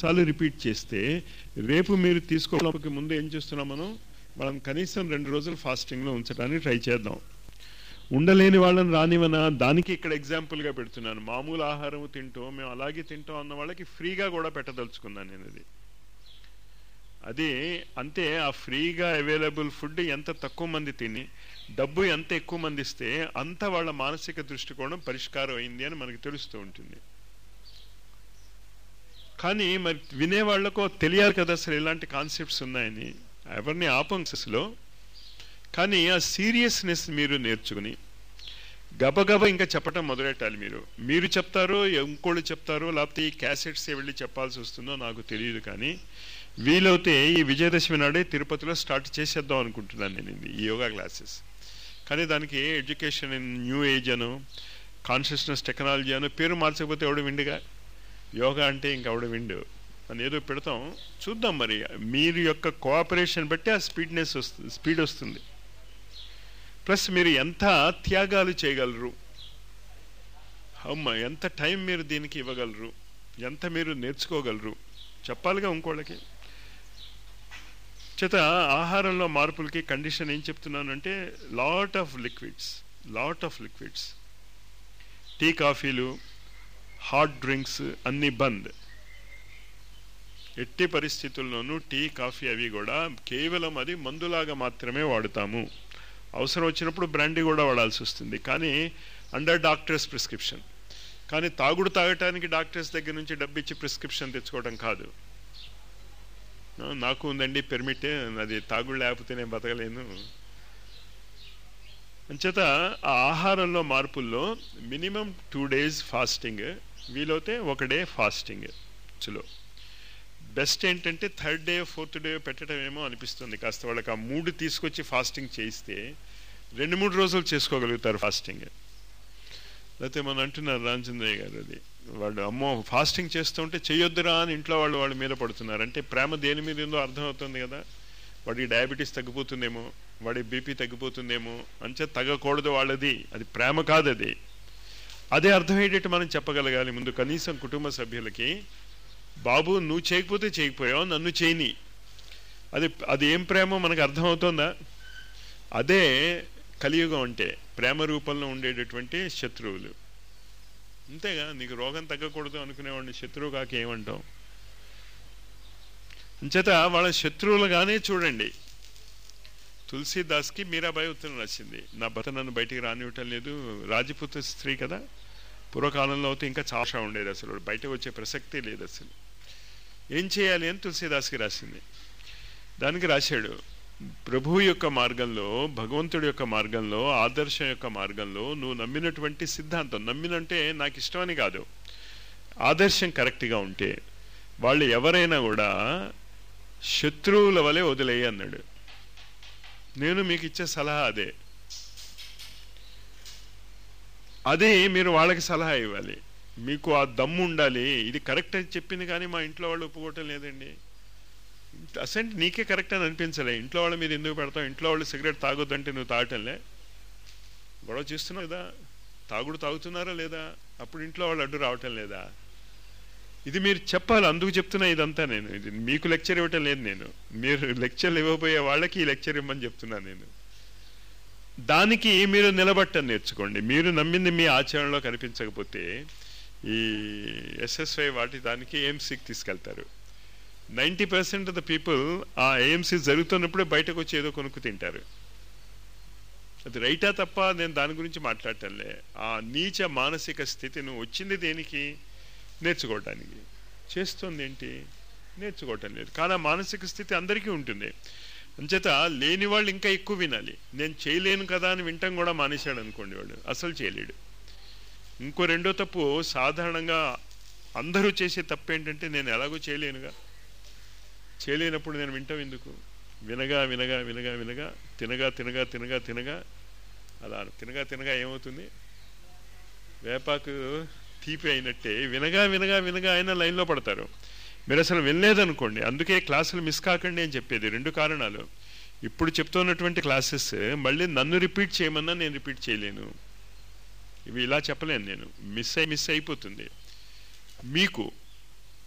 సార్లు రిపీట్ చేస్తే రేపు మీరు తీసుకోవడానికి ముందు ఏం చేస్తున్నాం మనం మనం కనీసం రెండు రోజులు ఫాస్టింగ్లో ఉంచడానికి ట్రై చేద్దాం ఉండలేని వాళ్ళని రానివనా దానికి ఇక్కడ ఎగ్జాంపుల్గా పెడుతున్నాను మామూలు ఆహారం తింటూ మేము అలాగే తింటాం అన్న వాళ్ళకి ఫ్రీగా కూడా పెట్టదలుచుకున్నాను నేను అది అది అంతే ఆ ఫ్రీగా అవైలబుల్ ఫుడ్ ఎంత తక్కువ మంది తిని డబ్బు ఎంత ఎక్కువ మంది ఇస్తే అంత వాళ్ళ మానసిక దృష్టికోణం పరిష్కారం అయింది అని మనకు తెలుస్తూ ఉంటుంది కానీ మరి వినేవాళ్లకు తెలియాలి కదా అసలు ఇలాంటి కాన్సెప్ట్స్ ఉన్నాయని ఎవరిని ఆపంసెస్లో కానీ ఆ సీరియస్నెస్ మీరు నేర్చుకుని గబగబ ఇంకా చెప్పటం మొదలెట్టాలి మీరు మీరు చెప్తారో ఇంకోళ్ళు చెప్తారో లేకపోతే ఈ క్యాసెట్స్ వెళ్ళి చెప్పాల్సి వస్తుందో నాకు తెలియదు కానీ వీలైతే ఈ విజయదశమి నాడే తిరుపతిలో స్టార్ట్ చేసేద్దాం అనుకుంటున్నాను నేను ఇది ఈ యోగా క్లాసెస్ కానీ దానికి ఎడ్యుకేషన్ ఇన్ న్యూ ఏజ్ అను కాన్షియస్నెస్ టెక్నాలజీ అను పేరు మార్చకపోతే ఎవడు విండుగా యోగా అంటే ఇంకెవడు విండు అని ఏదో పెడతాం చూద్దాం మరి మీరు యొక్క కోఆపరేషన్ బట్టి ఆ స్పీడ్నెస్ వస్తుంది స్పీడ్ వస్తుంది ప్లస్ మీరు ఎంత త్యాగాలు చేయగలరు అమ్మ ఎంత టైం మీరు దీనికి ఇవ్వగలరు ఎంత మీరు నేర్చుకోగలరు చెప్పాలిగా ఇంకోళ్ళకి చేత ఆహారంలో మార్పులకి కండిషన్ ఏం చెప్తున్నానంటే lot of liquids lot of liquids tea కాఫీలు హాట్ డ్రింక్స్ అన్ని బంద్ ఎట్టి పరిస్థితుల్లోనూ టీ కాఫీ అవి కూడా కేవలం అది మందులాగా మాత్రమే వాడుతాము అవసరం వచ్చినప్పుడు బ్రాండీ కూడా వాడాల్సి వస్తుంది కానీ అండర్ డాక్టర్స్ ప్రిస్క్రిప్షన్ కానీ తాగుడు తాగటానికి డాక్టర్స్ దగ్గర నుంచి డబ్బిచ్చి ప్రిస్క్రిప్షన్ తెచ్చుకోవడం కాదు నాకు ఉందండి పెర్మిట్ అది తాగుడు లేకపోతే నేను బతకలేను అంచేత ఆ ఆహారంలో మార్పుల్లో మినిమం టూ డేస్ ఫాస్టింగ్ వీలైతే ఒక డే ఫాస్టింగ్ చులో బెస్ట్ ఏంటంటే థర్డ్ డే ఫోర్త్ డే పెట్టడం ఏమో అనిపిస్తుంది కాస్త వాళ్ళకి ఆ మూడు తీసుకొచ్చి ఫాస్టింగ్ చేయిస్తే రెండు మూడు రోజులు చేసుకోగలుగుతారు ఫాస్టింగ్ లేకపోతే మనం అంటున్నారు రామచంద్రయ్య గారు అది వాళ్ళు అమ్మో ఫాస్టింగ్ చేస్తుంటే చెయ్యొద్దురా అని ఇంట్లో వాళ్ళు వాళ్ళ మీద పడుతున్నారు అంటే ప్రేమ దేని మీద ఉందో అర్థమవుతుంది కదా వాడికి డయాబెటీస్ తగ్గిపోతుందేమో వాడి బీపీ తగ్గిపోతుందేమో అంచే తగ్గకూడదు వాళ్ళది అది ప్రేమ కాదు అది అదే అర్థమయ్యేటట్టు మనం చెప్పగలగాలి ముందు కనీసం కుటుంబ సభ్యులకి బాబు నువ్వు చేయకపోతే చేయకపోయావు నన్ను చేయని అది అది ఏం ప్రేమో మనకు అర్థమవుతుందా అదే కలియుగం అంటే ప్రేమ రూపంలో ఉండేటటువంటి శత్రువులు అంతేగా నీకు రోగం తగ్గకూడదు అనుకునేవాడిని శత్రువు కాక ఏమంటాం అంచేత వాళ్ళ శత్రువులుగానే చూడండి తులసీదాస్కి మీరాబాయి ఉత్తరం రాసింది నా భర్త నన్ను బయటికి రానివ్వటం లేదు రాజపుత్ర స్త్రీ కదా పూర్వకాలంలో అయితే ఇంకా చాషా ఉండేది అసలు బయటకు వచ్చే ప్రసక్తే లేదు అసలు ఏం చేయాలి అని తులసీదాస్కి రాసింది దానికి రాశాడు ప్రభువు యొక్క మార్గంలో భగవంతుడి యొక్క మార్గంలో ఆదర్శం యొక్క మార్గంలో నువ్వు నమ్మినటువంటి సిద్ధాంతం నమ్మినంటే నాకు ఇష్టమని కాదు ఆదర్శం కరెక్ట్గా ఉంటే వాళ్ళు ఎవరైనా కూడా శత్రువుల వలె వదిలేయి అన్నాడు నేను మీకు ఇచ్చే సలహా అదే అదే మీరు వాళ్ళకి సలహా ఇవ్వాలి మీకు ఆ దమ్ము ఉండాలి ఇది కరెక్ట్ అని చెప్పింది కానీ మా ఇంట్లో వాళ్ళు ఒప్పుకోవటం లేదండి అసెంట్ నీకే కరెక్ట్ అని అనిపించలే ఇంట్లో వాళ్ళ మీద ఎందుకు పెడతావు ఇంట్లో వాళ్ళు సిగరెట్ తాగొద్దంటే నువ్వు తాగటంలే గొడవ చేస్తున్నావు లేదా తాగుడు తాగుతున్నారా లేదా అప్పుడు ఇంట్లో వాళ్ళు అడ్డు రావటం లేదా ఇది మీరు చెప్పాలి అందుకు చెప్తున్నా ఇదంతా నేను ఇది మీకు లెక్చర్ ఇవ్వటం లేదు నేను మీరు లెక్చర్లు ఇవ్వబోయే వాళ్ళకి ఈ లెక్చర్ ఇవ్వమని చెప్తున్నాను నేను దానికి మీరు నిలబట్టని నేర్చుకోండి మీరు నమ్మింది మీ ఆచరణలో కనిపించకపోతే ఈ ఎస్ఎస్వై వాటి దానికి ఎయిమ్సీకి తీసుకెళ్తారు ninety percent of the people ఆ ఏఎంసీ జరుగుతున్నప్పుడే బయటకు వచ్చి ఏదో కొనుక్కు తింటారు అది రైటా తప్ప నేను దాని గురించి మాట్లాడటంలే ఆ నీచ మానసిక స్థితి నువ్వు వచ్చింది దేనికి నేర్చుకోవటానికి చేస్తుంది ఏంటి నేర్చుకోవటం లేదు కానీ ఆ మానసిక స్థితి అందరికీ ఉంటుంది అంచేత లేని వాళ్ళు ఇంకా ఎక్కువ వినాలి నేను చేయలేను కదా అని వింటం కూడా మానేశాడు అనుకోండి వాడు అసలు చేయలేడు ఇంకో రెండో తప్పు సాధారణంగా అందరూ చేసే తప్పు ఏంటంటే నేను ఎలాగో చేయలేనుగా చేయలేనప్పుడు నేను వింటాం ఎందుకు వినగా వినగా వినగా వినగా తినగా తినగా తినగా తినగా అలా తినగా తినగా ఏమవుతుంది వేపాకు తీపి అయినట్టే వినగా వినగా వినగా అయినా లైన్లో పడతారు మీరు అసలు వినలేదనుకోండి అందుకే క్లాసులు మిస్ కాకండి అని చెప్పేది రెండు కారణాలు ఇప్పుడు చెప్తున్నటువంటి క్లాసెస్ మళ్ళీ నన్ను రిపీట్ చేయమన్నా నేను రిపీట్ చేయలేను ఇవి ఇలా చెప్పలేను నేను మిస్ అయి మిస్ అయిపోతుంది మీకు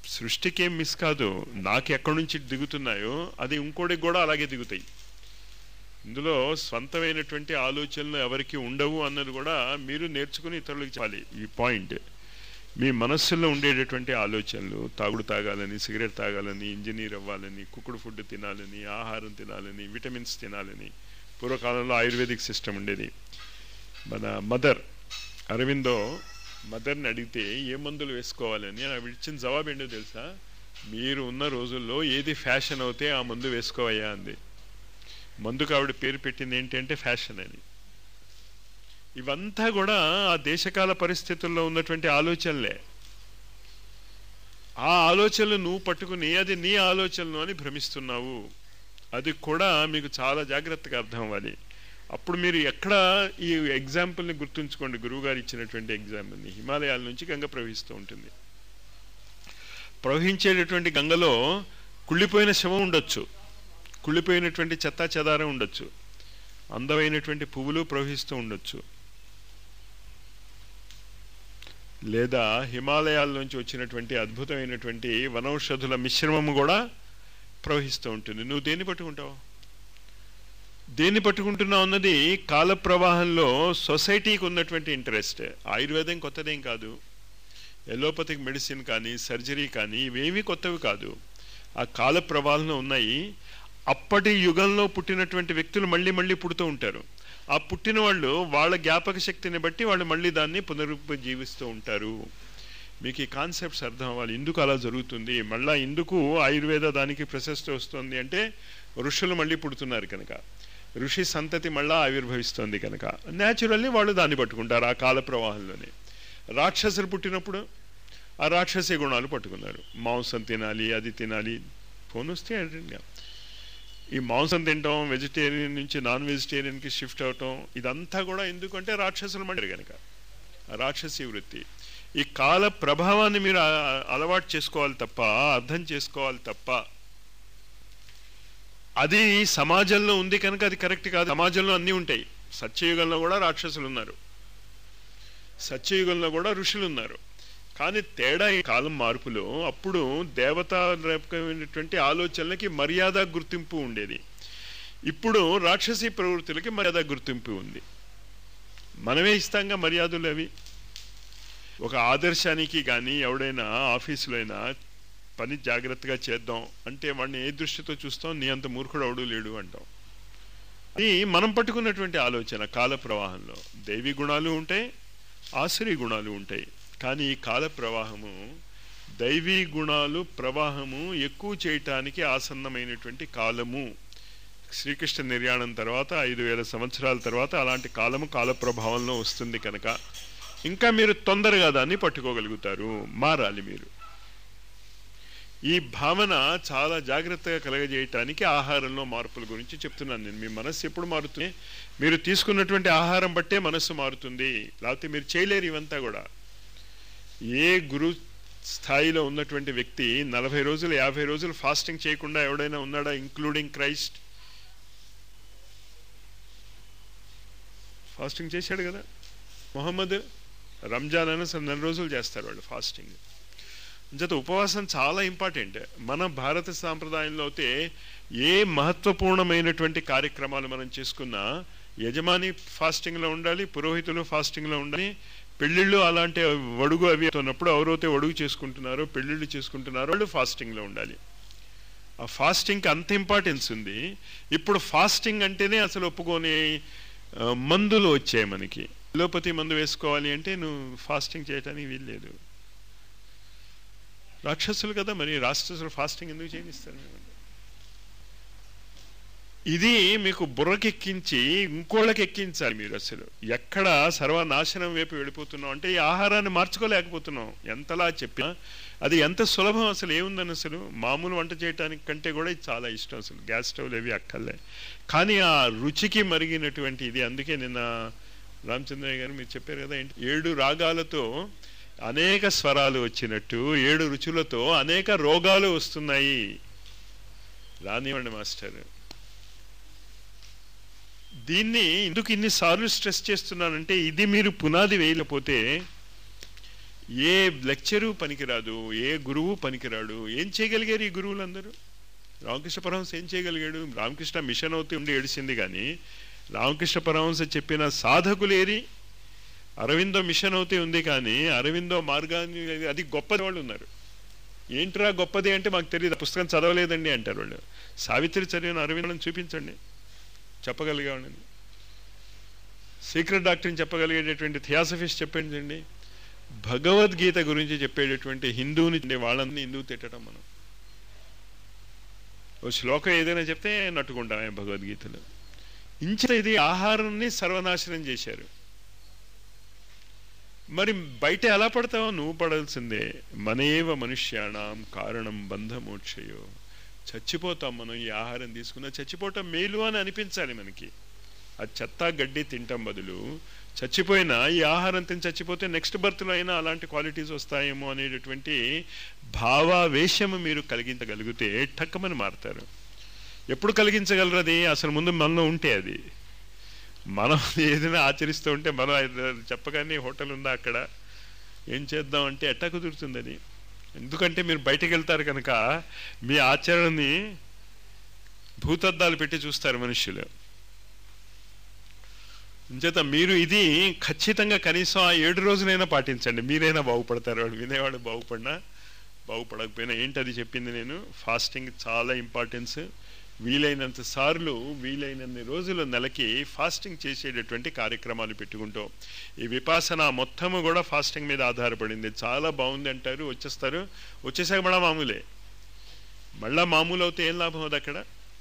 సృష్టికి ఏం మిస్ కాదు నాకు ఎక్కడి నుంచి దిగుతున్నాయో అది ఇంకోటికి కూడా అలాగే దిగుతాయి ఇందులో స్వంతమైనటువంటి ఆలోచనలు ఎవరికి ఉండవు అన్నది కూడా మీరు నేర్చుకుని ఇతరులకు చెప్పాలి ఈ పాయింట్ మీ మనస్సులో ఉండేటటువంటి ఆలోచనలు తాగుడు తాగాలని సిగరెట్ తాగాలని ఇంజనీర్ అవ్వాలని కుక్కుడు ఫుడ్ తినాలని ఆహారం తినాలని విటమిన్స్ తినాలని పూర్వకాలంలో ఆయుర్వేదిక్ సిస్టమ్ ఉండేది మన మదర్ అరవిందో మదర్ని అడిగితే ఏ మందులు వేసుకోవాలని ఆవిడ ఇచ్చిన జవాబు ఏంటో తెలుసా మీరు ఉన్న రోజుల్లో ఏది ఫ్యాషన్ అవుతే ఆ మందు వేసుకోవయ్యా అంది మందుకు ఆవిడ పేరు పెట్టింది ఏంటంటే ఫ్యాషన్ అని ఇవంతా కూడా ఆ దేశకాల పరిస్థితుల్లో ఉన్నటువంటి ఆలోచనలే ఆ ఆలోచనలు నువ్వు పట్టుకుని అది నీ ఆలోచనలు అని భ్రమిస్తున్నావు అది కూడా మీకు చాలా జాగ్రత్తగా అర్థం అవ్వాలి అప్పుడు మీరు ఎక్కడ ఈ ఎగ్జాంపుల్ని గుర్తుంచుకోండి గురువుగారు ఇచ్చినటువంటి ఎగ్జాంపుల్ని హిమాలయాల నుంచి గంగ ప్రవహిస్తూ ఉంటుంది ప్రవహించేటటువంటి గంగలో కుళ్ళిపోయిన శవం ఉండొచ్చు కుళ్ళిపోయినటువంటి చెత్తా చెదారం ఉండొచ్చు అందమైనటువంటి పువ్వులు ప్రవహిస్తూ ఉండొచ్చు లేదా హిమాలయాల నుంచి వచ్చినటువంటి అద్భుతమైనటువంటి వనౌషధుల మిశ్రమము కూడా ప్రవహిస్తూ ఉంటుంది నువ్వు దేన్ని పట్టుకుంటావు దేన్ని పట్టుకుంటున్నావు అన్నది కాల ప్రవాహంలో సొసైటీకి ఉన్నటువంటి ఇంట్రెస్ట్ ఆయుర్వేదం కొత్తదేం కాదు ఎలోపతిక్ మెడిసిన్ కానీ సర్జరీ కానీ ఇవేమీ కొత్తవి కాదు ఆ కాల ప్రవాహంలో ఉన్నాయి అప్పటి యుగంలో పుట్టినటువంటి వ్యక్తులు మళ్ళీ మళ్ళీ పుడుతూ ఉంటారు ఆ పుట్టిన వాళ్ళు వాళ్ళ జ్ఞాపక శక్తిని బట్టి వాళ్ళు మళ్ళీ దాన్ని పునరుజ్జీవిస్తూ ఉంటారు మీకు ఈ కాన్సెప్ట్స్ అర్థం అవ్వాలి ఎందుకు అలా జరుగుతుంది మళ్ళా ఎందుకు ఆయుర్వేద దానికి ప్రశస్తి వస్తుంది అంటే ఋషులు మళ్ళీ పుడుతున్నారు కనుక ఋషి సంతతి మళ్ళా ఆవిర్భవిస్తుంది కనుక న్యాచురల్లీ వాళ్ళు దాన్ని పట్టుకుంటారు ఆ కాల ప్రవాహంలోనే రాక్షసులు పుట్టినప్పుడు ఆ రాక్షసీ గుణాలు పట్టుకున్నారు మాంసం తినాలి అది తినాలి ఫోన్ వస్తే అడగండి. ఈ మాంసం తినటం వెజిటేరియన్ నుంచి నాన్ వెజిటేరియన్కి షిఫ్ట్ అవటం ఇదంతా కూడా ఎందుకంటే రాక్షసులు మంటారు కనుక ఆ రాక్షసీ వృత్తి ఈ కాల ప్రభావాన్ని మీరు ఆ- అలవాటు చేసుకోవాలి తప్ప అర్థం చేసుకోవాలి తప్ప అది సమాజంలో ఉంది కనుక అది కరెక్ట్ కాదు సమాజంలో అన్నీ ఉంటాయి సత్యయుగంలో కూడా రాక్షసులు ఉన్నారు సత్యయుగంలో కూడా ఋషులు ఉన్నారు కానీ తేడా ఈ కాలం మార్పులో అప్పుడు దేవతా రకమైనటువంటి ఆలోచనలకి మర్యాద గుర్తింపు ఉండేది ఇప్పుడు రాక్షసీ ప్రవృత్తులకి మర్యాద గుర్తింపు ఉంది మనమే ఇస్తాంగా మర్యాదలు అవి ఒక ఆదర్శానికి కానీ ఎవడైనా ఆఫీసులో అయినా పని జాగ్రత్తగా చేద్దాం అంటే వాడిని ఏ దృష్టితో చూస్తాం నీ అంత మూర్ఖుడు అవడు లేడు అంటాం అది మనం పట్టుకున్నటువంటి ఆలోచన కాల ప్రవాహంలో దైవీ గుణాలు ఉంటాయి ఆసురీ గుణాలు ఉంటాయి కానీ ఈ కాల ప్రవాహము దైవీ గుణాలు ప్రవాహము ఎక్కువ చేయటానికి ఆసన్నమైనటువంటి కాలము శ్రీకృష్ణ నిర్యాణం తర్వాత ఐదు వేల సంవత్సరాల తర్వాత అలాంటి కాలము కాల ప్రభావంలో వస్తుంది కనుక ఇంకా మీరు తొందరగా దాన్ని పట్టుకోగలుగుతారు మారాలి మీరు ఈ భావన చాలా జాగ్రత్తగా కలగజేయటానికి ఆహారంలో మార్పుల గురించి చెప్తున్నాను నేను మీ మనస్సు ఎప్పుడు మారుతుంది మీరు తీసుకున్నటువంటి ఆహారం బట్టే మనస్సు మారుతుంది లేకపోతే మీరు చేయలేరు ఇవంతా కూడా ఏ గురు స్థాయిలో ఉన్నటువంటి వ్యక్తి నలభై రోజులు యాభై రోజులు ఫాస్టింగ్ చేయకుండా ఎవడైనా ఉన్నాడా ఇంక్లూడింగ్ క్రైస్ట్ ఫాస్టింగ్ చేశాడు కదా మొహమ్మద్ రంజాన్ అని అసలు నెల రోజులు చేస్తారు వాళ్ళు ఫాస్టింగ్ అంచేత ఉపవాసం చాలా ఇంపార్టెంట్ మన భారత సాంప్రదాయంలో అయితే ఏ మహత్వపూర్ణమైనటువంటి కార్యక్రమాలు మనం చేసుకున్నా యజమాని ఫాస్టింగ్లో ఉండాలి పురోహితులు ఫాస్టింగ్లో ఉండాలి పెళ్ళిళ్ళు అలాంటి వడుగు అవి ఉన్నప్పుడు ఎవరైతే వడుగు చేసుకుంటున్నారో పెళ్ళిళ్ళు చేసుకుంటున్నారో వాళ్ళు ఫాస్టింగ్లో ఉండాలి ఆ ఫాస్టింగ్కి అంత ఇంపార్టెన్స్ ఉంది ఇప్పుడు ఫాస్టింగ్ అంటేనే అసలు ఒప్పుకొని ఆ, మందులు వచ్చాయి మనకి లోపతి మందు వేసుకోవాలి అంటే నువ్వు ఫాస్టింగ్ చేయడానికి వీల్లేదు రాక్షసులు కదా మరి రాక్షసులు ఫాస్టింగ్ ఎందుకు చేయనిస్తారు ఇది మీకు బుర్రకెక్కించి ఇంకోళ్ళకి ఎక్కించాలి మీరు అసలు ఎక్కడ సర్వనాశనం వైపు వెళ్ళిపోతున్నాం అంటే ఈ ఆహారాన్ని మార్చుకోలేకపోతున్నాం ఎంతలా చెప్పినా అది ఎంత సులభం అసలు ఏముందని అసలు మామూలు వంట చేయడానికి కంటే కూడా ఇది చాలా ఇష్టం అసలు గ్యాస్ స్టవ్లు ఏవి అక్కర్లే కానీ ఆ రుచికి మరిగినటువంటి ఇది అందుకే నిన్న రామచంద్రయ్య గారు మీరు చెప్పారు కదా ఏంటి ఏడు రాగాలతో అనేక స్వరాలు వచ్చినట్టు ఏడు రుచులతో అనేక రోగాలు వస్తున్నాయి రానివ్వండి మాస్టర్ దీన్ని ఎందుకు ఇన్నిసార్లు స్ట్రెస్ చేస్తున్నానంటే ఇది మీరు పునాది వేయలేకపోతే ఏ లెక్చరు పనికిరాదు ఏ గురువు పనికిరాడు ఏం చేయగలిగారు ఈ గురువులందరూ రామకృష్ణ పరమహంస ఏం చేయగలిగాడు రామకృష్ణ మిషన్ అవుతూ ఉండి ఏడిసింది కానీ రామకృష్ణ పరమహంస చెప్పిన సాధకులేరి అరవిందో మిషన్ అవుతే ఉంది కానీ అరవిందో మార్గాన్ని అది గొప్పది వాళ్ళు ఉన్నారు ఏంట్రా గొప్పది అంటే మాకు తెలియదు పుస్తకం చదవలేదండి అంటారు వాళ్ళు సావిత్రి చదివిన అరవిందని చూపించండి చెప్పగలిగామని సీక్రెట్ డాక్టర్ని చెప్పగలిగేటటువంటి థియాసఫిస్ట్ చెప్పండి భగవద్గీత గురించి చెప్పేటటువంటి హిందువుని వాళ్ళని హిందువు తిట్టడం మనం ఓ శ్లోకం ఏదైనా చెప్తే నట్టుకుంటామే భగవద్గీతలో ఇంచిన ఇది ఆహారాన్ని సర్వనాశనం చేశారు మరి బయట ఎలా పడతావో నువ్వు పడాల్సిందే మనయేవ మనుష్యాణం కారణం బంధమోక్షయో చచ్చిపోతాం మనం ఈ ఆహారం తీసుకున్న చచ్చిపోవటం మేలు అని అనిపించాలి మనకి ఆ చెత్త గడ్డి తింటాం బదులు చచ్చిపోయినా ఈ ఆహారం తిని చచ్చిపోతే నెక్స్ట్ బర్త్లో అయినా అలాంటి క్వాలిటీస్ వస్తాయేమో అనేటటువంటి భావావేశము మీరు కలిగించగలిగితే టక్కమని మారుతారు ఎప్పుడు కలిగించగలరు అది అసలు ముందు మనలో ఉంటే అది మనం ఏదైనా ఆచరిస్తూ ఉంటే మనం చెప్పగానే హోటల్ ఉందా అక్కడ ఏం చేద్దాం అంటే ఎట్టా కుదురుతుంది అది ఎందుకంటే మీరు బయటకు వెళ్తారు కనుక మీ ఆచరణని భూతద్దాలు పెట్టి చూస్తారు మనుషులు ఇంచేత మీరు ఇది ఖచ్చితంగా కనీసం ఆ ఏడు రోజులైనా పాటించండి మీరైనా బాగుపడతారు వాడు వినేవాడు బాగుపడినా బాగుపడకపోయినా ఏంటి అది చెప్పింది నేను ఫాస్టింగ్ చాలా ఇంపార్టెన్స్ వీలైనంత సార్లు వీలైనన్ని రోజులు నెలకి ఫాస్టింగ్ చేసేటటువంటి కార్యక్రమాలు పెట్టుకుంటాం ఈ విపాసన మొత్తము కూడా ఫాస్టింగ్ మీద ఆధారపడింది చాలా బాగుంది అంటారు వచ్చేస్తారు వచ్చేసాక మళ్ళా మామూలే మళ్ళా మామూలు అవుతే ఏం లాభం అవుతుంది అక్కడ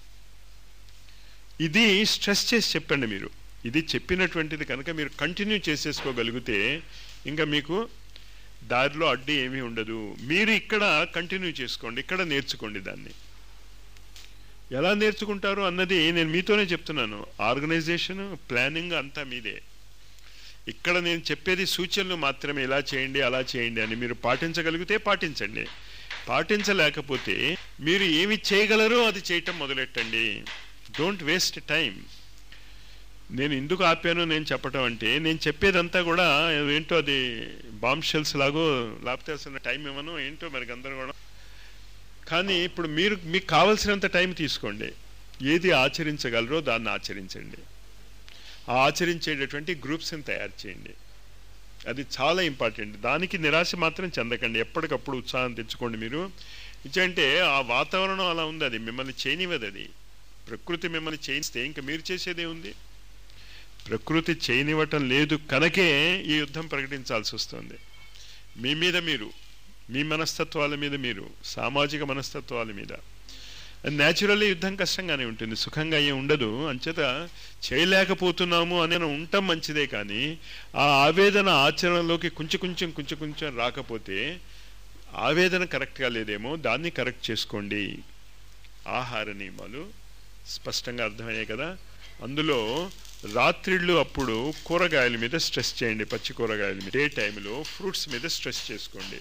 ఇది స్ట్రెస్ చేసి చెప్పండి మీరు ఇది చెప్పినటువంటిది కనుక మీరు కంటిన్యూ చేసేసుకోగలిగితే ఇంకా మీకు దారిలో అడ్డు ఏమీ ఉండదు మీరు ఇక్కడ కంటిన్యూ చేసుకోండి ఇక్కడ నేర్చుకోండి దాన్ని ఎలా నేర్చుకుంటారు అన్నది నేను మీతోనే చెప్తున్నాను ఆర్గనైజేషన్ ప్లానింగ్ అంతా మీదే ఇక్కడ నేను చెప్పేది సూచనలు మాత్రమే ఇలా చేయండి అలా చేయండి అని మీరు పాటించగలిగితే పాటించండి పాటించలేకపోతే మీరు ఏమి చేయగలరో అది చేయటం మొదలెట్టండి డోంట్ వేస్ట్ టైం నేను ఎందుకు ఆపాను నేను చెప్పటం అంటే నేను చెప్పేదంతా కూడా ఏంటో అది బాంబ్ షెల్స్ లాగో లేకపోతే అసలు టైం ఇవ్వను ఏంటో మరి అందరూ కూడా కానీ ఇప్పుడు మీరు మీకు కావలసినంత టైం తీసుకోండి ఏది ఆచరించగలరో దాన్ని ఆచరించండి ఆ ఆచరించేటటువంటి గ్రూప్స్ని తయారు చేయండి అది చాలా ఇంపార్టెంట్ దానికి నిరాశ మాత్రం చెందకండి ఎప్పటికప్పుడు ఉత్సాహం తెచ్చుకోండి మీరు ఇచ్చంటే ఆ వాతావరణం అలా ఉంది అది మిమ్మల్ని చేయనివ్వదు అది ప్రకృతి మిమ్మల్ని చేయిస్తే ఇంకా మీరు చేసేదే ఉంది ప్రకృతి చేయనివ్వటం లేదు కనుకే ఈ యుద్ధం ప్రకటించాల్సి వస్తుంది మీ మీద మీరు మీ మనస్తత్వాల మీద మీరు సామాజిక మనస్తత్వాల మీద న్యాచురల్లీ యుద్ధం కష్టంగానే ఉంటుంది సుఖంగా ఏం ఉండదు అంచేత చేయలేకపోతున్నాము అని ఉండటం మంచిదే కానీ ఆ ఆవేదన ఆచరణలోకి కొంచెం కొంచెం కొంచెం కొంచెం రాకపోతే ఆవేదన కరెక్ట్గా లేదేమో దాన్ని కరెక్ట్ చేసుకోండి ఆహార నియమాలు స్పష్టంగా అర్థమయ్యాయి కదా అందులో రాత్రిళ్ళు అప్పుడు కూరగాయల మీద స్ట్రెస్ చేయండి పచ్చి కూరగాయల మీద డే టైంలో ఫ్రూట్స్ మీద స్ట్రెస్ చేసుకోండి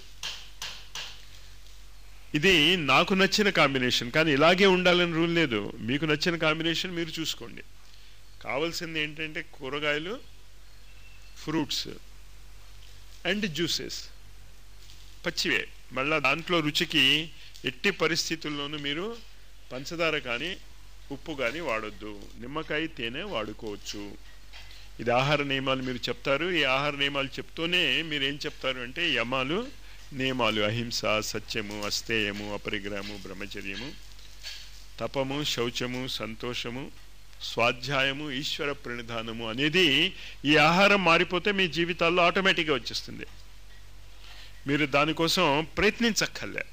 ఇది నాకు నచ్చిన కాంబినేషన్ కానీ ఇలాగే ఉండాలని రూల్ లేదు మీకు నచ్చిన కాంబినేషన్ మీరు చూసుకోండి కావాల్సింది ఏంటంటే కూరగాయలు ఫ్రూట్స్ అండ్ జ్యూసెస్ పచ్చివే మళ్ళా దాంట్లో రుచికి ఎట్టి పరిస్థితుల్లోనూ మీరు పంచదార కానీ ఉప్పు కానీ వాడొద్దు నిమ్మకాయ తేనె వాడుకోవచ్చు ఇది ఆహార నియమాలు మీరు చెప్తారు ఈ ఆహార నియమాలు చెప్తూనే మీరు ఏం చెప్తారు అంటే యమాలు నియమాలు అహింస సత్యము అస్తేయము అపరిగ్రహము బ్రహ్మచర్యము తపము శౌచము సంతోషము స్వాధ్యాయము ఈశ్వర ప్రణిధానము అనేది ఈ ఆహారం మారిపోతే మీ జీవితాల్లో ఆటోమేటిక్గా వచ్చేస్తుంది మీరు దానికోసం ప్రయత్నించక్కర్లే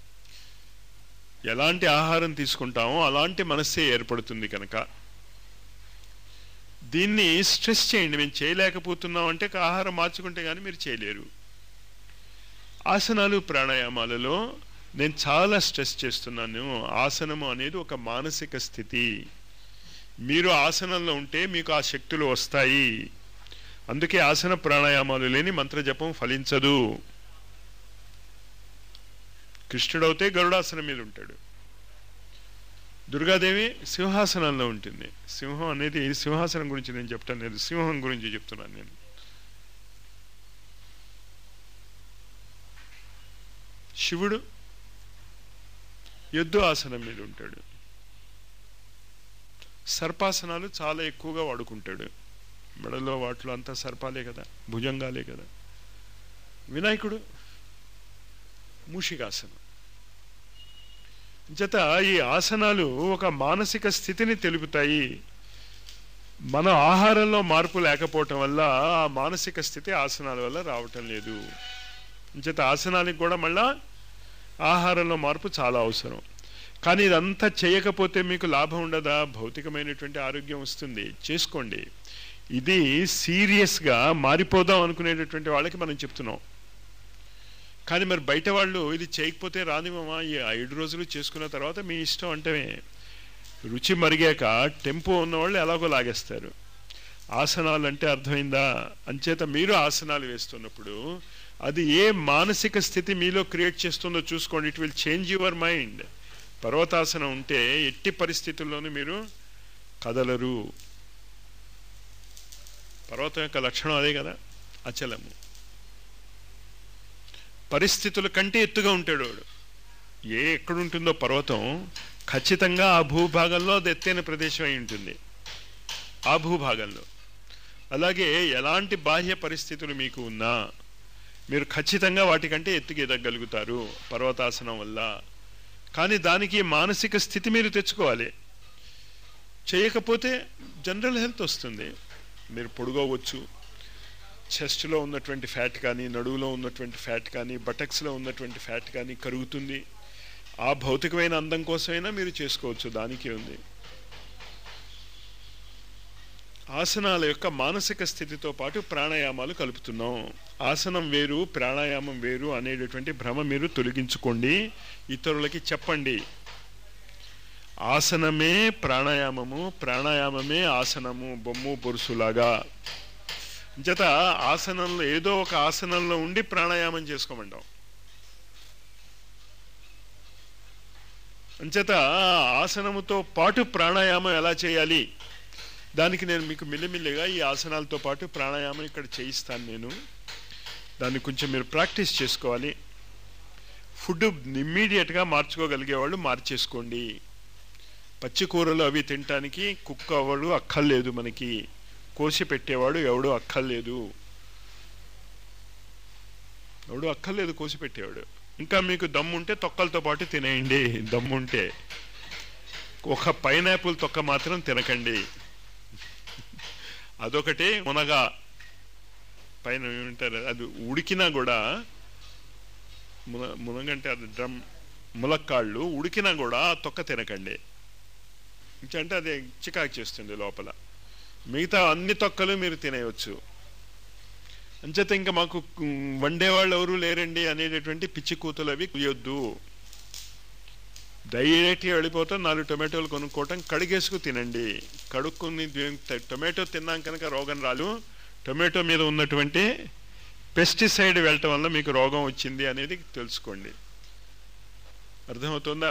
ఎలాంటి ఆహారం తీసుకుంటామో అలాంటి మనస్సే ఏర్పడుతుంది కనుక దీన్ని స్ట్రెస్ చేయండి మేము చేయలేకపోతున్నాం అంటే ఆహారం మార్చుకుంటే కానీ మీరు చేయలేరు ఆసనాలు ప్రాణాయామాలలో నేను చాలా స్ట్రెస్ చేస్తున్నాను ఆసనము అనేది ఒక మానసిక స్థితి మీరు ఆసనంలో ఉంటే మీకు ఆ శక్తులు వస్తాయి అందుకే ఆసన ప్రాణాయామాలు లేని మంత్రజపం ఫలించదు కృష్ణుడవుతే గరుడాసనం మీద ఉంటాడు దుర్గాదేవి సింహాసనంలో ఉంటుంది సింహం అనేది సింహాసనం గురించి నేను చెప్తాను లేదు సింహం గురించి చెప్తున్నాను నేను శివుడు ఎద్దు ఆసనం మీద ఉంటాడు సర్పాసనాలు చాలా ఎక్కువగా వాడుకుంటాడు మెడలో వాటిలో అంతా సర్పాలే కదా భుజంగాలే కదా వినాయకుడు మూషికాసనం జత ఈ ఆసనాలు ఒక మానసిక స్థితిని తెలుపుతాయి మన ఆహారంలో మార్పు లేకపోవటం వల్ల ఆ మానసిక స్థితి ఆసనాల వల్ల రావటం లేదు చేత ఆసనానికి కూడా మళ్ళా ఆహారంలో మార్పు చాలా అవసరం కానీ ఇదంతా చేయకపోతే మీకు లాభం ఉండదా భౌతికమైనటువంటి ఆరోగ్యం వస్తుంది చేసుకోండి ఇది సీరియస్గా మారిపోదాం అనుకునేటటువంటి వాళ్ళకి మనం చెప్తున్నాం కానీ మరి బయట వాళ్ళు ఇది చేయకపోతే రానివ్వమా ఈ ఐదు రోజులు చేసుకున్న తర్వాత మీ ఇష్టం అంటే రుచి మరిగాక టెంపో ఉన్నవాళ్ళు ఎలాగో లాగేస్తారు ఆసనాలు అంటే అర్థమైందా అంచేత మీరు ఆసనాలు వేస్తున్నప్పుడు అది ఏ మానసిక స్థితి మీలో క్రియేట్ చేస్తుందో చూసుకోండి it will change your mind పర్వతాసనం ఉంటే ఎట్టి పరిస్థితుల్లోనూ మీరు కదలరు పర్వతం యొక్క లక్షణం అదే కదా అచలము పరిస్థితుల కంటే ఎత్తుగా ఉంటాడు వాడు ఏ ఎక్కడుంటుందో పర్వతం ఖచ్చితంగా ఆ భూభాగంలో అది ఎత్తైన ప్రదేశం అయి ఉంటుంది ఆ భూభాగంలో అలాగే ఎలాంటి బాహ్య పరిస్థితులు మీకు ఉన్నా మీరు ఖచ్చితంగా వాటికంటే ఎత్తుకు ఎదగలుగుతారు పర్వతాసనం వల్ల కానీ దానికి మానసిక స్థితి మీరు తెచ్చుకోవాలి చేయకపోతే జనరల్ హెల్త్ వస్తుంది మీరు పొడుగవచ్చు చెస్ట్లో ఉన్నటువంటి ఫ్యాట్ కానీ నడువులో ఉన్నటువంటి ఫ్యాట్ కానీ బటక్స్లో ఉన్నటువంటి ఫ్యాట్ కానీ కరుగుతుంది ఆ భౌతికమైన అందం కోసమైనా మీరు చేసుకోవచ్చు దానికి ఉంది ఆసనాల యొక్క మానసిక స్థితితో పాటు ప్రాణాయామాలు కలుపుతున్నాం ఆసనం వేరు ప్రాణాయామం వేరు అనేటటువంటి భ్రమ మీరు తొలగించుకోండి ఇతరులకి చెప్పండి ఆసనమే ప్రాణాయామము ప్రాణాయామమే ఆసనము బొమ్ము బొరుసులాగా జత ఆసనంలో ఏదో ఒక ఆసనంలో ఉండి ప్రాణాయామం చేసుకోమంటాం అంచేత ఆసనముతో పాటు ప్రాణాయామం ఎలా చేయాలి దానికి నేను మీకు మిల్లిమిల్లిగా ఈ ఆసనాలతో పాటు ప్రాణాయామం ఇక్కడ చేయిస్తాను నేను దాన్ని కొంచెం మీరు ప్రాక్టీస్ చేసుకోవాలి ఫుడ్ ఇమ్మీడియట్గా మార్చుకోగలిగేవాళ్ళు మార్చేసుకోండి పచ్చి కూరలు అవి తినటానికి కుక్క ఎవడు అక్కర్లేదు మనకి కోసి పెట్టేవాడు ఎవడు అక్కర్లేదు ఎవడు అక్కర్లేదు కోసి పెట్టేవాడు ఇంకా మీకు దమ్ముంటే తొక్కలతో పాటు తినేయండి దమ్ముంటే ఒక పైనాపిల్ తొక్క మాత్రం తినకండి అదొకటి మునగ పైన ఏమంటారు అది ఉడికినా కూడా మున మునగంటే అది డ్రమ్ ములక్కాళ్ళు ఉడికినా కూడా తొక్క తినకండి అంటే అది చికాకు చేస్తుంది లోపల మిగతా అన్ని తొక్కలు మీరు తినేయవచ్చు అంచేత ఇంకా మాకు వండేవాళ్ళు ఎవరు లేరండి అనేటటువంటి పిచ్చి కూతులు అవి కుయ్యొద్దు డైరెక్ట్గా వెళ్ళిపోతాం నాలుగు టొమాటోలు కొనుక్కోవటం కడిగేసుకు తినండి కడుక్కుని టొమాటో తిన్నాం కనుక రోగం రాలు టొమాటో మీద ఉన్నటువంటి పెస్టిసైడ్ వెళ్ళటం వల్ల మీకు రోగం వచ్చింది అనేది తెలుసుకోండి అర్థమవుతుందా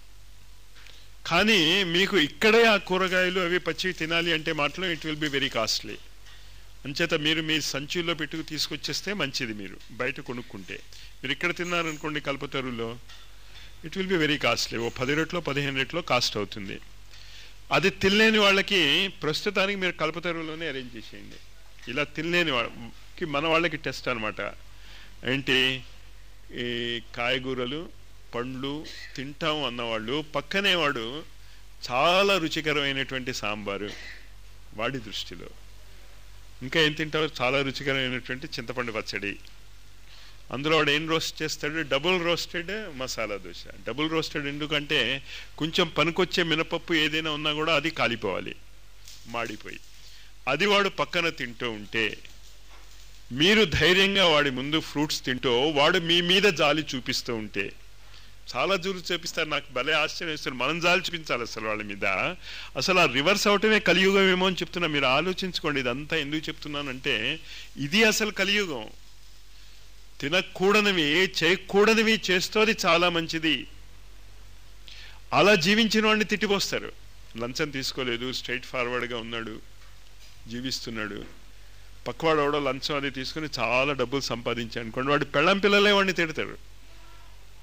కానీ మీకు ఇక్కడే ఆ కూరగాయలు అవి పచ్చివి తినాలి అంటే మాత్రం it will be very costly అంచేత మీరు మీ సంచుల్లో పెట్టుకు తీసుకొచ్చేస్తే మంచిది మీరు బయట కొనుక్కుంటే మీరు ఇక్కడ తిన్నారనుకోండి కల్పతరులో it will be very costly ఓ పది రెట్లో పదిహేను రెట్లో కాస్ట్ అవుతుంది అది తినలేని వాళ్ళకి ప్రస్తుతానికి మీరు కల్పతరువులోనే అరేంజ్ చేసేయండి ఇలా తినలేని వాళ్ళకి మన వాళ్ళకి టెస్ట్ అనమాట ఏంటి ఈ కాయగూరలు పండ్లు తింటాం అన్నవాళ్ళు పక్కనే వాడు చాలా రుచికరమైనటువంటి సాంబారు వాడి దృష్టిలో ఇంకా ఏం తింటావు చాలా రుచికరమైనటువంటి చింతపండు పచ్చడి అందులో వాడు ఏం రోస్ట్ చేస్తాడు double roasted masala dosa double roasted ఎందుకంటే కొంచెం పనికొచ్చే మినపప్పు ఏదైనా ఉన్నా కూడా అది కాలిపోవాలి మాడిపోయి అది వాడు పక్కన తింటూ ఉంటే మీరు ధైర్యంగా వాడి ముందు ఫ్రూట్స్ తింటూ వాడు మీ మీద జాలి చూపిస్తూ ఉంటే చాలా జూలు చూపిస్తారు నాకు భలే ఆశ్చర్యం వేస్తారు మనం జాలి చూపించాలి అసలు వాళ్ళ మీద అసలు ఆ రివర్స్ అవటమే కలియుగం ఏమో అని చెప్తున్నా మీరు ఆలోచించుకోండి ఇదంతా ఎందుకు చెప్తున్నానంటే ఇది అసలు కలియుగం తినకూడనివి చేయకూడనివి చేస్తోది చాలా మంచిది అలా జీవించిన వాడిని తిట్టిపోస్తారు లంచం తీసుకోలేదు స్ట్రైట్ ఫార్వర్డ్గా ఉన్నాడు జీవిస్తున్నాడు పక్కవాడు ఎవడో లంచం అది తీసుకుని చాలా డబ్బులు సంపాదించాడు అనుకోండి వాడి పెళ్ళం పిల్లలే వాడిని తిడతాడు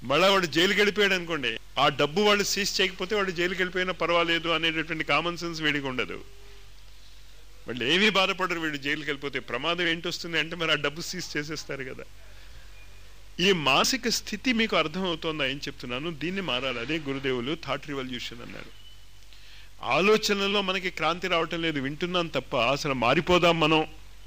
మళ్ళా వాడు జైలుకి వెళ్ళిపోయాడు అనుకోండి ఆ డబ్బు వాళ్ళు సీజ్ చేయకపోతే వాడు జైలుకి వెళ్ళిపోయినా పర్వాలేదు అనేటటువంటి కామన్ సెన్స్ వీడికి ఉండదు వాళ్ళు ఏమీ బాధపడరు వీడు జైలుకి వెళ్ళిపోతే ప్రమాదం ఏంటి వస్తుంది అంటే మరి ఆ డబ్బు సీజ్ చేసేస్తారు కదా ఈ మానసిక స్థితి మీకు అర్థమవుతోందా ఏం చెప్తున్నాను దీన్ని మారాలి అదే గురుదేవులు థాట్ రివల్యూషన్ అన్నారు ఆలోచనలో మనకి క్రాంతి రావటం లేదు వింటున్నాం తప్ప అసలు మారిపోదాం మనం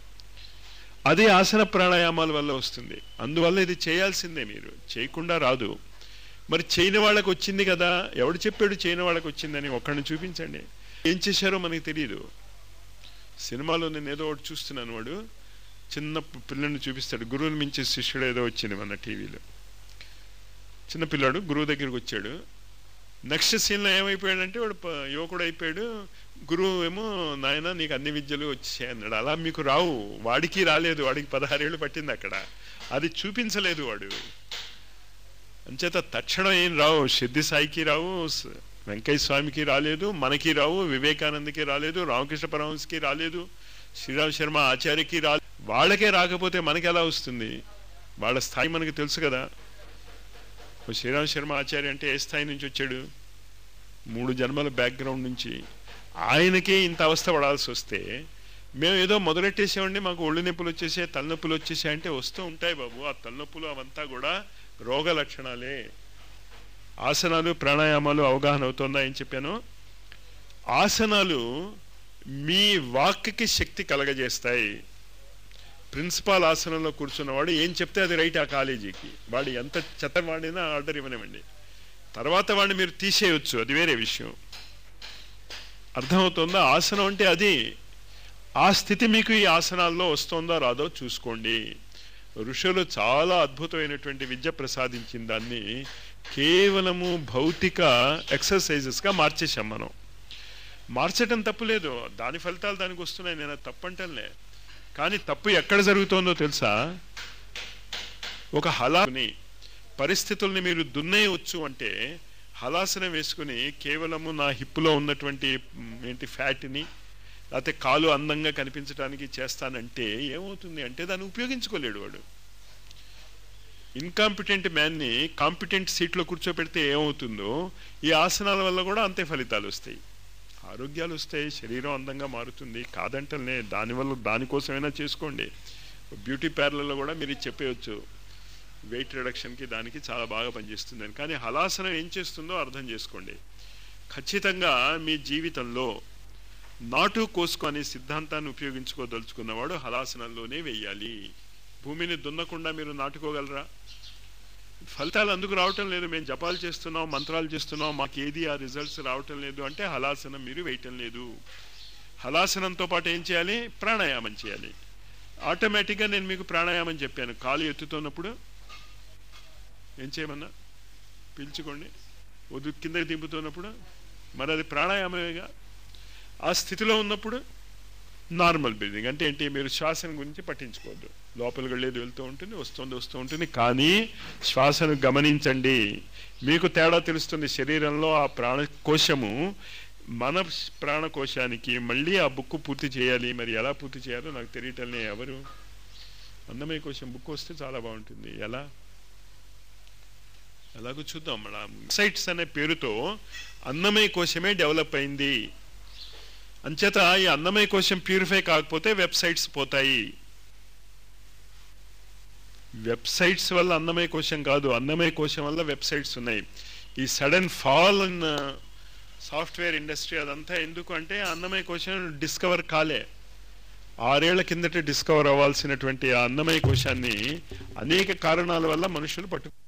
అదే ఆసన ప్రాణాయామాల వల్ల వస్తుంది అందువల్ల ఇది చేయాల్సిందే మీరు చేయకుండా రాదు మరి చేయని వాళ్ళకి వచ్చింది కదా ఎవడు చెప్పాడు చేయని వాళ్ళకి వచ్చిందని ఒక్కడిని చూపించండి ఏం చేశారో మనకి తెలియదు సినిమాలో నేను ఏదో ఒకటి చూస్తున్నాను వాడు చిన్న పిల్లని చూపిస్తాడు గురువుని మించే శిష్యుడు ఏదో వచ్చింది మన టీవీలో చిన్న పిల్లాడు గురువు దగ్గరికి వచ్చాడు నెక్స్ట్ సీన్లో ఏమైపోయాడంటే వాడు ప- యువకుడు అయిపోయాడు గురువు ఏమో నాయన నీకు అన్ని విద్యలు వచ్చాయి అన్నాడు అలా మీకు రావు వాడికి రాలేదు వాడికి పదహారేళ్ళు పట్టింది అక్కడ అది చూపించలేదు వాడు అంచేత తక్షణం ఏం రావు సిద్ధి సాయికి రావు స- వెంకయ్య స్వామికి రాలేదు మనకి రావు వివేకానందకి రాలేదు రామకృష్ణ పరమహంసకి రాలేదు శ్రీరామ్ శర్మ ఆచార్యకి రా వాళ్ళకే రాకపోతే మనకి ఎలా వస్తుంది వాళ్ళ స్థాయి మనకి తెలుసు కదా ఓ శ్రీరామ్ శర్మ ఆచార్య అంటే ఏ స్థాయి నుంచి వచ్చాడు మూడు జన్మల బ్యాక్గ్రౌండ్ నుంచి ఆయనకే ఇంత అవస్థ పడాల్సి వస్తే మేము ఏదో మొదలెట్టేసామండి మాకు ఒళ్ళు నొప్పులు వచ్చేసాయి తలనొప్పులు వచ్చేసాయి అంటే వస్తూ ఉంటాయి బాబు ఆ తలనొప్పులు అవంతా కూడా రోగ లక్షణాలే ఆసనాలు ప్రాణాయామాలు అవగాహన అవుతుందా ఏం చెప్పాను ఆసనాలు మీ వాక్కి శక్తి కలగజేస్తాయి ప్రిన్సిపాల్ ఆసనంలో కూర్చున్నవాడు ఏం చెప్తే అది రైట్ ఆ కాలేజీకి వాడు ఎంత చెత్త వాడినా ఆర్డర్ ఇవ్వనివ్వండి తర్వాత వాడిని మీరు తీసేయొచ్చు అది వేరే విషయం అర్థమవుతుందా ఆసనం అంటే అది ఆ స్థితి మీకు ఈ ఆసనాల్లో వస్తుందో రాదో చూసుకోండి ఋషులు చాలా అద్భుతమైనటువంటి విద్య ప్రసాదించిన దాన్ని కేవలము భౌతిక ఎక్సర్సైజెస్గా మార్చేశాం మనం మార్చటం తప్పు లేదు దాని ఫలితాలు దానికి వస్తున్నాయి నేను అది తప్పంటలే కానీ తప్పు ఎక్కడ జరుగుతోందో తెలుసా ఒక హలాని పరిస్థితుల్ని మీరు దున్నేయవచ్చు అంటే హలాసనం వేసుకుని కేవలము నా హిప్పులో ఉన్నటువంటి మ్, ఏంటి ఫ్యాట్ని లేకపోతే కాలు అందంగా కనిపించడానికి చేస్తానంటే ఏమవుతుంది అంటే దాన్ని ఉపయోగించుకోలేడు వాడు ఇన్కాంపిటెంట్ మ్యాన్ని కాంపిటెంట్ సీట్లో కూర్చోపెడితే ఏమవుతుందో ఈ ఆసనాల వల్ల కూడా అంతే ఫలితాలు వస్తాయి ఆరోగ్యాలు వస్తాయి శరీరం అందంగా మారుతుంది కాదంటలే దానివల్ల దానికోసమైనా చేసుకోండి బ్యూటీ పార్లర్లో కూడా మీరు ఇది చెప్పేయచ్చు వెయిట్ రిడక్షన్కి దానికి చాలా బాగా పనిచేస్తుందని కానీ హలాసనం ఏం చేస్తుందో అర్థం చేసుకోండి ఖచ్చితంగా మీ జీవితంలో నాటు కోసుకో అనే సిద్ధాంతాన్ని ఉపయోగించుకోదలుచుకున్నవాడు హలాసనంలోనే వెయ్యాలి భూమిని దున్నకుండా మీరు నాటుకోగలరా ఫలితాలు అందుకు రావటం లేదు మేము జపాలు చేస్తున్నాం మంత్రాలు చేస్తున్నాం మాకు ఏది ఆ రిజల్ట్స్ రావటం లేదు అంటే హలాసనం మీరు వేయటం లేదు హలాసనంతో పాటు ఏం చేయాలి ప్రాణాయామం చేయాలి ఆటోమేటిక్గా నేను మీకు ప్రాణాయామం చెప్పాను కాలు ఎత్తుతున్నప్పుడు ఏం చేయమన్నా పీల్చుకోండి వద్దు కిందకి దింపుతున్నప్పుడు మరి అది ప్రాణాయామమేగా ఆ స్థితిలో ఉన్నప్పుడు నార్మల్ బ్రీదింగ్ అంటే ఏంటి మీరు శ్వాసను గురించి పట్టించుకోవద్దు లోపలికి వెళ్ళేది వెళ్తూ ఉంటుంది వస్తుంది వస్తూ ఉంటుంది కానీ శ్వాసను గమనించండి మీకు తేడా తెలుస్తుంది శరీరంలో ఆ ప్రాణకోశము మన ప్రాణకోశానికి మళ్ళీ ఆ బుక్ పూర్తి చేయాలి మరి ఎలా పూర్తి చేయాలో నాకు తెలియటంలే ఎవరు అన్నమయ్య కోశం బుక్ వస్తే చాలా బాగుంటుంది ఎలా ఎలాగో చూద్దాం మన సైట్స్ అనే పేరుతో అన్నమయ్య కోశమే డెవలప్ అయింది అంచేత ఈ అన్నమయ్య కోశం ప్యూరిఫై కాకపోతే వెబ్సైట్స్ పోతాయి వెబ్సైట్స్ వల్ల అన్నమయ్య కోశం కాదు అన్నమయ్య కోశం వల్ల వెబ్సైట్స్ ఉన్నాయి ఈ sudden fall in software industry అదంతా ఎందుకు అంటే అన్నమయ్య కోశం డిస్కవర్ కాలే ఆరేళ్ల కిందట డిస్కవర్ అవ్వాల్సినటువంటి ఆ అన్నమయ్య కోశాన్ని అనేక కారణాల వల్ల మనుషులు పట్టు